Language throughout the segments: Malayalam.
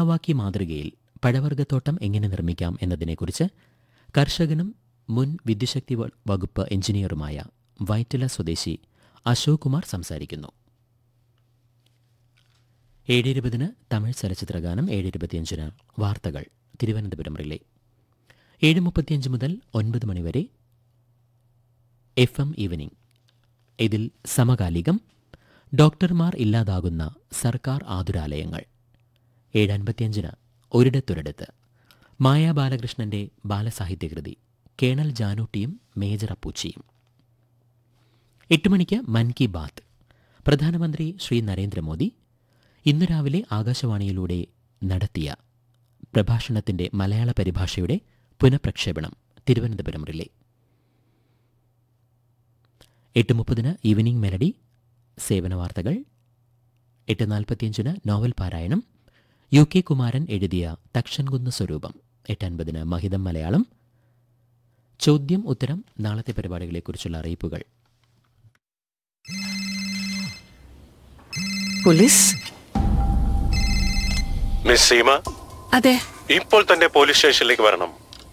മിയാവാക്കി മാതൃകയിൽ പഴവർഗ്ഗത്തോട്ടം എങ്ങനെ നിർമ്മിക്കാം എന്നതിനെക്കുറിച്ച് കർഷകനും മുൻ വിദ്യുശക്തി വ- വകുപ്പ് എഞ്ചിനീയറുമായ വൈറ്റില സ്വദേശി അശോക് കുമാർ സംസാരിക്കുന്നു ഏഴ് ഇരുപതിന് തമിഴ് ചലച്ചിത്രഗാനം ഏഴ് ഇരുപത്തിയഞ്ചിന് വാർത്തകൾ തിരുവനന്തപുരം റിലേ ഏഴ് മുപ്പത്തിയഞ്ച് മുതൽ ഒൻപത് മണിവരെ എഫ് എം ഈവനിംഗ് ഇതിൽ സമകാലികം ഡോക്ടർമാർ ഇല്ലാതാകുന്ന സർക്കാർ ആതുരാലയങ്ങൾ ഏഴ് അൻപത്തിയഞ്ചിന് ഒരിടത്തൊരിടത്ത് മായ ബാലകൃഷ്ണന്റെ ബാലസാഹിത്യകൃതി കേണൽ ജാനൂട്ടിയും മേജർ അപ്പൂച്ചിയും എട്ട് മണിക്ക് മൻ കി ബാത്ത് പ്രധാനമന്ത്രി ശ്രീ നരേന്ദ്രമോദി ഇന്ന് രാവിലെ ആകാശവാണിയിലൂടെ നടത്തിയ പ്രഭാഷണത്തിന്റെ മലയാള പരിഭാഷയുടെ പുനഃപ്രക്ഷേപണം തിരുവനന്തപുരം റിലേ എട്ട് മുപ്പതിന് ഈവനിംഗ് മെലഡി സേവന വാർത്തകൾ എട്ട് നാൽപ്പത്തിയഞ്ചിന് നോവൽ പാരായണം യു കെ കുമാരൻ എഴുതിയ തക്ഷൻകുന്ന് സ്വരൂപം എട്ട് അൻപതിന് മഹിതം മലയാളം ചോദ്യം ഉത്തരം നാളത്തെ പരിപാടികളെക്കുറിച്ചുള്ള അറിയിപ്പുകൾ പോലീസ് മിസ് സീമ അതെ ഇപ്പോൾ തന്നെ പോലീസ് സ്റ്റേഷനിലേക്ക് വരണം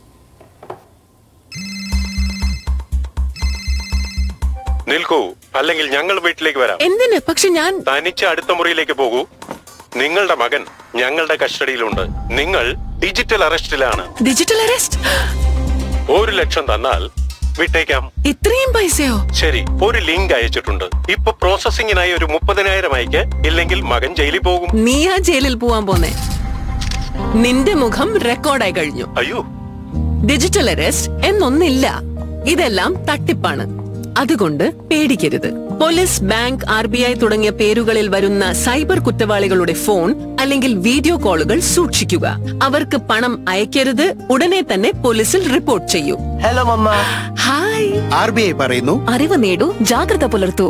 നിൽക്കൂ അല്ലെങ്കിൽ ഞങ്ങൾ വീട്ടിലേക്ക് വരാം എന്തിന് പക്ഷെ ഞാൻ തനിച്ച് അടുത്ത മുറിയിലേക്ക് പോകൂ നിങ്ങളുടെ മകൻ ഞങ്ങളുടെ കസ്റ്റഡിയിലുണ്ട് നിങ്ങൾ ഡിജിറ്റൽ അറസ്റ്റിലാണ് ഡിജിറ്റൽ അറസ്റ്റ് ഒരു ലക്ഷം തന്നാൽ വിട്ടേക്കാം ഇത്രയും പൈസയോ ശരി ഒരു ലിങ്ക് അയച്ചിട്ടുണ്ട് ഇപ്പൊ പ്രോസസിംഗിനായി ഒരു മുപ്പതിനായിരം അയക്ക് ഇല്ലെങ്കിൽ മകൻ ജയിലിൽ പോകും നീയാ ജയിലിൽ പോവാൻ പോന്നെ നിന്റെ മുഖം റെക്കോർഡായി കഴിഞ്ഞു അയ്യോ ഡിജിറ്റൽ അറസ്റ്റ് എന്നൊന്നില്ല ഇതെല്ലാം തട്ടിപ്പാണ് അതുകൊണ്ട് പേടിക്കരുത് police bank R B I തുടങ്ങിയ പേരുകളിൽ വരുന്ന സൈബർ കുറ്റവാളികളുടെ ഫോൺ അല്ലെങ്കിൽ വീഡിയോ കോളുകൾ സൂക്ഷിക്കുക അവർക്ക് പണം അയക്കരുത് ഉടനെ തന്നെ പോലീസിൽ റിപ്പോർട്ട് ചെയ്യൂ hello mamma hi R B I പറയുന്നു അറിവ് നേടൂ ജാഗ്രത പുലർത്തൂ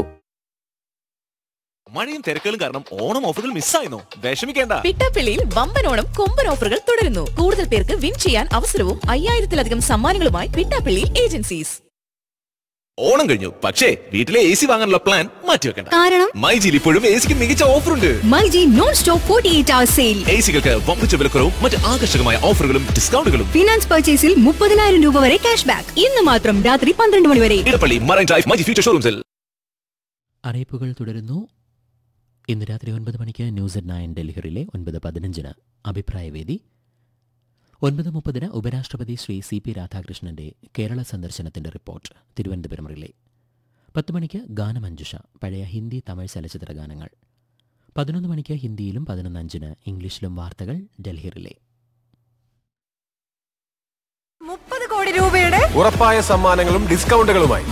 മഴയും തിരക്കുകളും കാരണം ഓണം ഓഫറുകൾ മിസ്സായിരുന്നു വിഷമിക്കേണ്ട പിട്ടാപ്പിള്ളിയിൽ വമ്പനോണം കൊമ്പൻ ഓഫറുകൾ തുടരുന്നു കൂടുതൽ പേർക്ക് വിൻ ചെയ്യാൻ അവസരവും അയ്യായിരത്തിലധികം സമ്മാനങ്ങളുമായി പിട്ടാപ്പിള്ളി ഏജൻസീസ് ഓണം കഴിഞ്ഞു പക്ഷേ വീട്ടിലെ എ സി വാങ്ങാനുള്ള പ്ലാൻ മാറ്റിവെക്കണ്ട കാരണം മൈജിയിൽ ഇപ്പോഴും എ സിക്ക് മികച്ച ഓഫറുണ്ട് myG non stop forty eight hour sale A സികൾക്ക് വമ്പിച്ച വിലക്കുറവും മറ്റ് ആകർഷകമായ ഓഫറുകളും ഡിസ്കൗണ്ടുകളും ഫിനാൻസ് പർച്ചേസിൽ മുപ്പതിനായിരം രൂപ വരെ ക്യാഷ് ബാക്ക് ഇന്ന് മാത്രം രാത്രി പന്ത്രണ്ട് മണി വരെ Edappally marine drive myG future ഷോറൂംസിൽ അറിയിപ്പുകൾ തുടരുന്നു ഇന്ന് രാത്രി ഒൻപത് മണിക്ക് ന്യൂസ് അറ്റ് നയൻ ഡൽഹിയിലെ ഒൻപത് പതിനഞ്ചിന് അഭിപ്രായവേദി ഒൻപത് മുപ്പതിന് ഉപരാഷ്ട്രപതി ശ്രീ സി പി രാധാകൃഷ്ണന്റെ കേരള സന്ദർശനത്തിന്റെ റിപ്പോർട്ട് തിരുവനന്തപുരം റിലേ പത്ത് മണിക്ക് ഗാനമഞ്ജുഷ പഴയ ഹിന്ദി തമിഴ് ചലച്ചിത്ര ഗാനങ്ങൾ പതിനൊന്ന് മണിക്ക് ഹിന്ദിയിലും പതിനൊന്ന് അഞ്ചിന് ഇംഗ്ലീഷിലും വാർത്തകൾ ഡൽഹി റിലേ മുപ്പത് കോടി രൂപയുടെ ഉറപ്പായ സമ്മാനങ്ങളും ഡിസ്കൗണ്ടുകളുമായി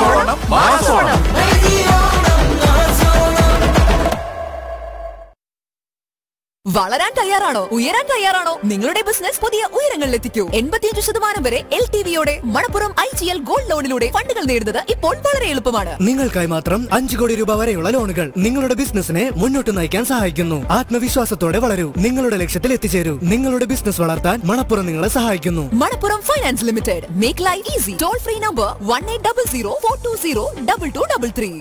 വളരാൻ തയ്യാറാണോ ഉയരാൻ തയ്യാറാണോ നിങ്ങളുടെ ബിസിനസ് പുതിയ ഉയരങ്ങളിലെത്തിക്കൂ എൺപത്തിയഞ്ച് ശതമാനം വരെ എൽ ടി വിയോടെ Manappuram I G L gold ലോണിലൂടെ ഫണ്ടുകൾ നേടുന്നത് ഇപ്പോൾ വളരെ എളുപ്പമാണ് നിങ്ങൾക്കായി മാത്രം അഞ്ചു കോടി രൂപ വരെയുള്ള ലോണുകൾ നിങ്ങളുടെ ബിസിനസിനെ മുന്നോട്ട് നയിക്കാൻ സഹായിക്കുന്നു ആത്മവിശ്വാസത്തോടെ വളരൂ നിങ്ങളുടെ ലക്ഷ്യത്തിൽ എത്തിച്ചേരൂ നിങ്ങളുടെ ബിസിനസ് വളർത്താൻ മണപ്പുറം നിങ്ങളെ സഹായിക്കുന്നു Manappuram finance limited make life easy toll free number one eight double zero four two zero double two double three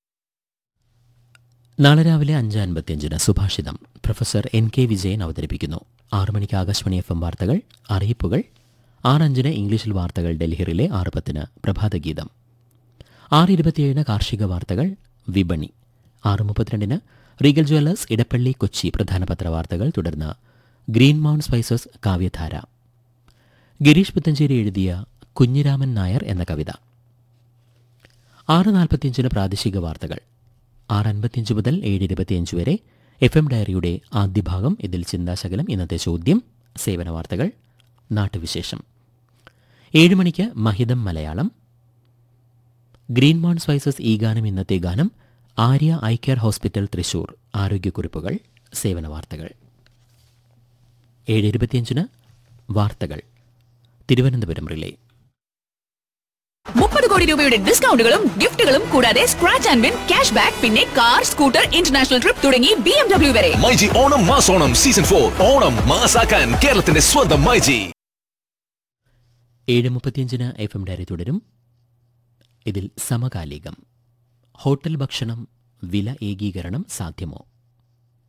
നാളെ രാവിലെ അഞ്ച് അൻപത്തിയഞ്ചിന് സുഭാഷിതം പ്രൊഫസർ എൻ കെ വിജയൻ അവതരിപ്പിക്കുന്നു ആറു മണിക്ക് ആകാശവാണി എഫ് എം വാർത്തകൾ അറിയിപ്പുകൾ ആറ് അഞ്ചിന് ഇംഗ്ലീഷിൽ വാർത്തകൾ ഡൽഹിയിലെ ആറ് പത്തിന് പ്രഭാതഗീതം ആറ് ഇരുപത്തിയേഴിന് കാർഷിക വാർത്തകൾ വിപണി ആറ് മുപ്പത്തിരണ്ടിന് റീഗൽ ജ്വല്ലേഴ്സ് ഇടപ്പള്ളി കൊച്ചി പ്രധാന പത്രവാർത്തകൾ തുടർന്ന് ഗ്രീൻ മൗണ്ട് സ്പൈസസ് കാവ്യധാര ഗിരീഷ് പുത്തഞ്ചേരി എഴുതിയ കുഞ്ഞിരാമൻ നായർ എന്ന കവിത ആറ് നാൽപ്പത്തിയഞ്ചിന് പ്രാദേശിക വാർത്തകൾ ആറ് അൻപത്തിയഞ്ച് മുതൽ ഏഴ് ഇരുപത്തിയഞ്ച് വരെ എഫ് എം ഡയറിയുടെ ആദ്യ ഭാഗം ഇതിൽ ചിന്താശകലം ഇന്നത്തെ ചോദ്യം സേവന വാർത്തകൾ നാട്ടുവിശേഷം ഏഴ് മണിക്ക് മഹിതം മലയാളം ഗ്രീൻ മോൺ സ്പൈസസ് ഈ ഗാനം ഇന്നത്തെ ഗാനം Arya eye care hospital Thrissur ആരോഗ്യക്കുറിപ്പുകൾ സേവന വാർത്തകൾ ഏഴ് ഇരുപത്തിയഞ്ചിന് വാർത്തകൾ തിരുവനന്തപുരം റിലേ മുപ്പത് കോടി രൂപയുടെ ഡിസ്കൗണ്ടുകളും ഗിഫ്റ്റുകളും കൂടാതെ scratch and win cash back പിന്നെ കാർ സ്കൂട്ടർ ഇന്റർനാഷണൽ ട്രിപ്പ് തുടങ്ങി ബി എം ഡബ്ല്യു വരെ myG Onam mass Onam season for Onam മാസാക്കാൻ കേരളത്തിന്റെ സ്വന്തം മൈജി ഏഴ് മുപ്പത്തിയഞ്ചിന് എഫ് എം ഡയറി തുടരും ഇതിൽ സമകാലികം ഹോട്ടൽ ഭക്ഷണം വില ഏകീകരണം സാധ്യമോ